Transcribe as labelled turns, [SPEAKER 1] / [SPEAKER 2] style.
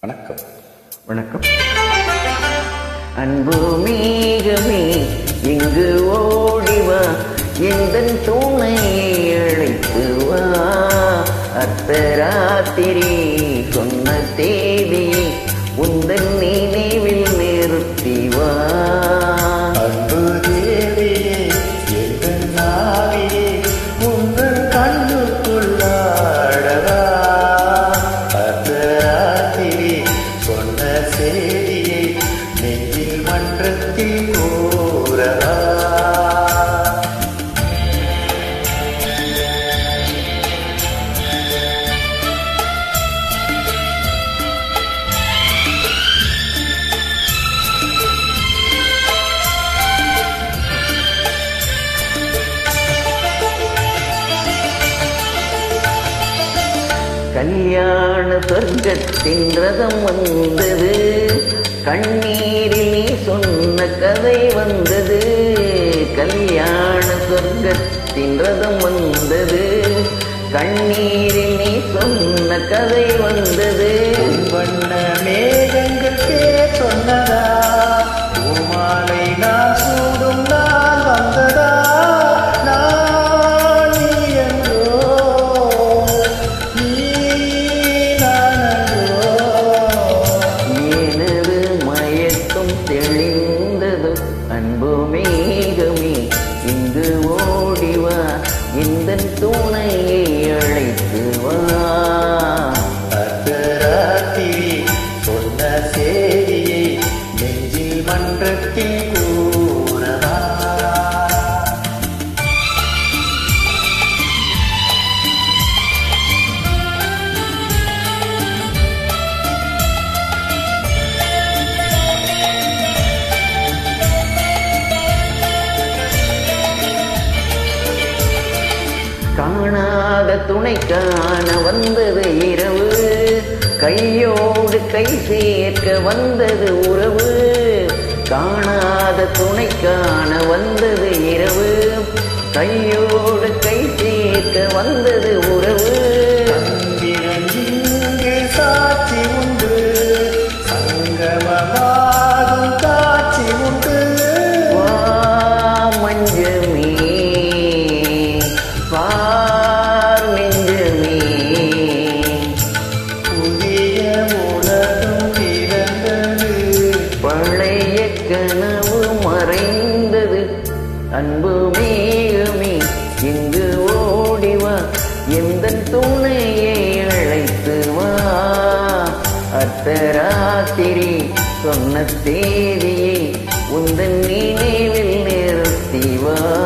[SPEAKER 1] வணக்கம்
[SPEAKER 2] வணக்கம் அன்பு மேகமே இங்கு ஓடிவா எந்த துணையை அழைத்து வா அர்த்தராத்திரி சொன்ன தேதியை உந்தன் நினைவில் நிறுத்தி வா
[SPEAKER 1] அன்பு தேவியே எங்கள் நாவியே உங்கள் கண்ணுக்குள்ளாடவா அர்த்தராத்திரி சொன்ன செய்தியை நெஞ்சில் மன்றத்தில் கூறவா
[SPEAKER 2] கல்யாண சொர்க்கத்தின் ரதம் வந்தது கண்ணீரில் நீ சொன்ன கதை வந்தது கல்யாண சொர்க்கத்தின் ரதம் வந்தது கண்ணீரில் நீ சொன்ன கதை வந்தது
[SPEAKER 1] வண்ண மேகங்கள் பேர் சொன்னதா பூமாலை நான் சூடும் நாள் வந்ததா நான் நீ என்றோ நீ நான் என்றோ
[SPEAKER 2] எனது மயக்கம் தெளிந்தது அன்பு மேகமே இங்கு ஓடிவா இந்த துணையை அழைத்து வா
[SPEAKER 1] அர்த்தராத்திரி சொன்ன செய்தியை நெஞ்சில் மன்றத்தில் கூறவா
[SPEAKER 2] காணாத துணை காண வந்தது இரவு கையோடு கை சேர்க்க வந்தது உறவு காணாத துணை காண வந்தது இரவு கையோடு கை சேர்க்க வந்தது உறவு
[SPEAKER 1] சந்திரன் இங்கு சாட்சி உண்டு சங்கமமாகும் காட்சி உண்டு
[SPEAKER 2] வா மஞ்சமே பார் நெஞ்சமே
[SPEAKER 1] புதிய உலகம் பிறந்தது
[SPEAKER 2] பழைய கனவு மறைந்தது அன்பு மேகமே இங்கு ஓடிவா எந்த துணையை அழைத்து வா அர்த்தராத்திரி சொன்ன தேதியை உந்தன் நினைவில் நிறுத்தி வா